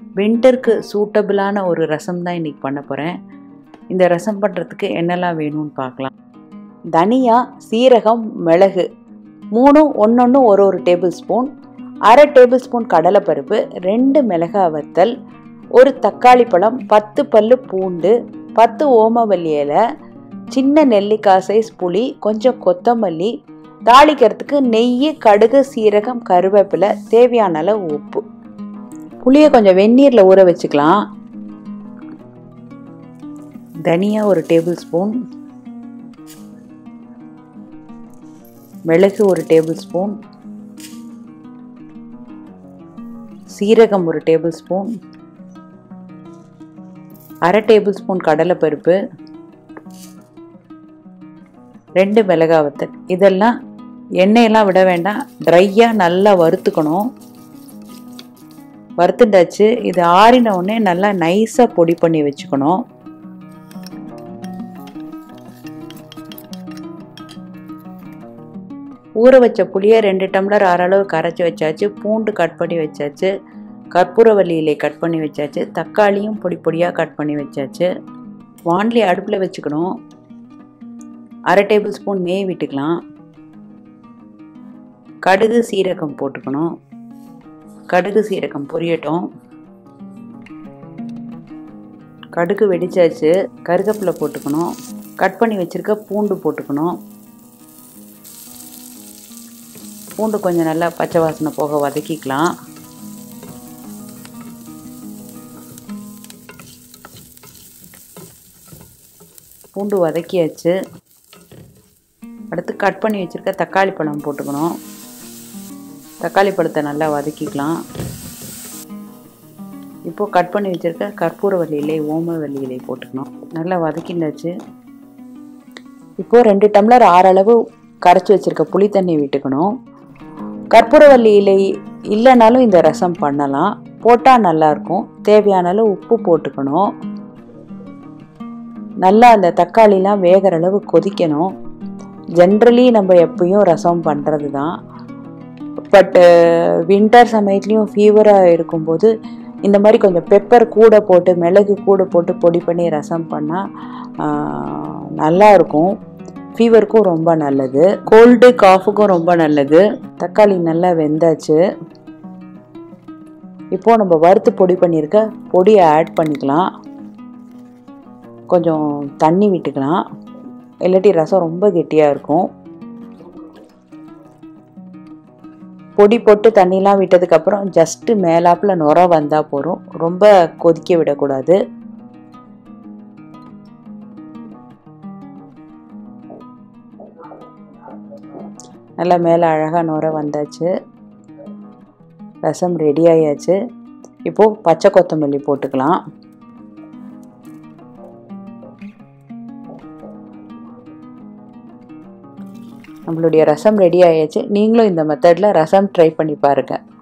வின்டருக்கு சூட்டபிளான ஒரு ரசம் தான் இன்றைக்கி பண்ண போகிறேன் இந்த ரசம் பண்ணுறதுக்கு என்னெல்லாம் வேணும்னு பார்க்கலாம் தனியா சீரகம் மிளகு மூணும் ஒன்றொன்று ஒரு ஒரு டேபிள் ஸ்பூன் அரை டேபிள் ஸ்பூன் கடலைப்பருப்பு ரெண்டு மிளகாய் வத்தல் ஒரு தக்காளி பழம் பத்து பல்லு பூண்டு பத்து ஓமவல்லி இலை சின்ன நெல்லிக்காய் சைஸ் புளி கொஞ்சம் கொத்தமல்லி தாளிக்கிறதுக்கு நெய் கடுகு சீரகம் கருவேப்பிலை தேவையான அளவு உப்பு புளியை கொஞ்சம் வெந்நீரில் ஊற வச்சுக்கலாம் தனியா ஒரு டேபிள் ஸ்பூன் மிளகு ஒரு டேபிள் ஸ்பூன் சீரகம் ஒரு டேபிள் ஸ்பூன் அரை டேபிள் ஸ்பூன் கடலைப்பருப்பு ரெண்டு மிளகாய் வத்தல் இதெல்லாம் எண்ணெயெல்லாம் விட வேண்டாம் ட்ரையாக நல்லா வறுத்துக்கணும் வறுத்துட்டாச்சு இது ஆறின உடனே நல்லா நைஸாக பொடி பண்ணி வச்சுக்கணும் ஊற வச்ச புளியை ரெண்டு டம்ளர் அளவு கரைச்சி வச்சாச்சு பூண்டு கட் பண்ணி வச்சாச்சு கற்பூரவல்லி இலை கட் பண்ணி வச்சாச்சு தக்காளியும் பொடி பொடியாக கட் பண்ணி வச்சாச்சு வான்லி அடுப்பில் வச்சுக்கணும் அரை டேபிள் ஸ்பூன் நெய் விட்டுக்கலாம் கடுகு சீரகம் போட்டுக்கணும் கடுகு சீரகம் பொரியட்டும் கடுகு வெடிச்சாச்சு கருகப்பிலை போட்டுக்கணும் கட் பண்ணி வச்சுருக்க பூண்டு போட்டுக்கணும் பூண்டு கொஞ்சம் நல்லா பச்சை வாசனை போக வதக்கிக்கலாம் பூண்டு வதக்கியாச்சு அடுத்து கட் பண்ணி வச்சுருக்க தக்காளி பழம் போட்டுக்கணும் தக்காளி பழத்தை நல்லா வதக்கிக்கலாம் இப்போது கட் பண்ணி வச்சுருக்க கற்பூரவல்லி இலை ஓமவல்லி இலை போட்டுக்கணும் நல்லா வதக்கிண்டாச்சு இப்போது ரெண்டு டம்ளர் ஆறளவு கரைச்சி வச்சுருக்க புளி தண்ணி விட்டுக்கணும் கற்பூரவல்லி இலை இல்லைனாலும் இந்த ரசம் பண்ணலாம் போட்டால் நல்லாயிருக்கும் தேவையான அளவு உப்பு போட்டுக்கணும் நல்லா அந்த தக்காளிலாம் வேகிற அளவு கொதிக்கணும் ஜென்ரலி நம்ம எப்பயும் ரசம் பண்ணுறது தான் பட்டு வின்டர் சமயத்துலேயும் ஃபீவராக இருக்கும்போது இந்த மாதிரி கொஞ்சம் பெப்பர் கூட போட்டு மிளகு கூட போட்டு பொடி பண்ணி ரசம் பண்ணால் நல்லா இருக்கும் ஃபீவருக்கும் ரொம்ப நல்லது கோல்டு காஃபுக்கும் ரொம்ப நல்லது தக்காளி நல்லா வெந்தாச்சு இப்போது நம்ம வறுத்து பொடி பண்ணியிருக்க பொடியை ஆட் பண்ணிக்கலாம் கொஞ்சம் தண்ணி விட்டுக்கலாம் இல்லாட்டி ரசம் ரொம்ப கெட்டியாக இருக்கும் பொடி போட்டு தண்ணிலாம் விட்டதுக்கப்புறம் ஜஸ்ட்டு மேலாப்பில் நுர வந்தால் போகிறோம் ரொம்ப கொதிக்க விடக்கூடாது நல்லா மேலே அழகாக நுர வந்தாச்சு ரசம் ரெடி ஆயாச்சு இப்போது பச்சை கொத்தமல்லி போட்டுக்கலாம் நம்மளுடைய ரசம் ரெடி ஆயாச்சு நீங்களும் இந்த மெத்தடில் ரசம் ட்ரை பண்ணி பாருங்கள்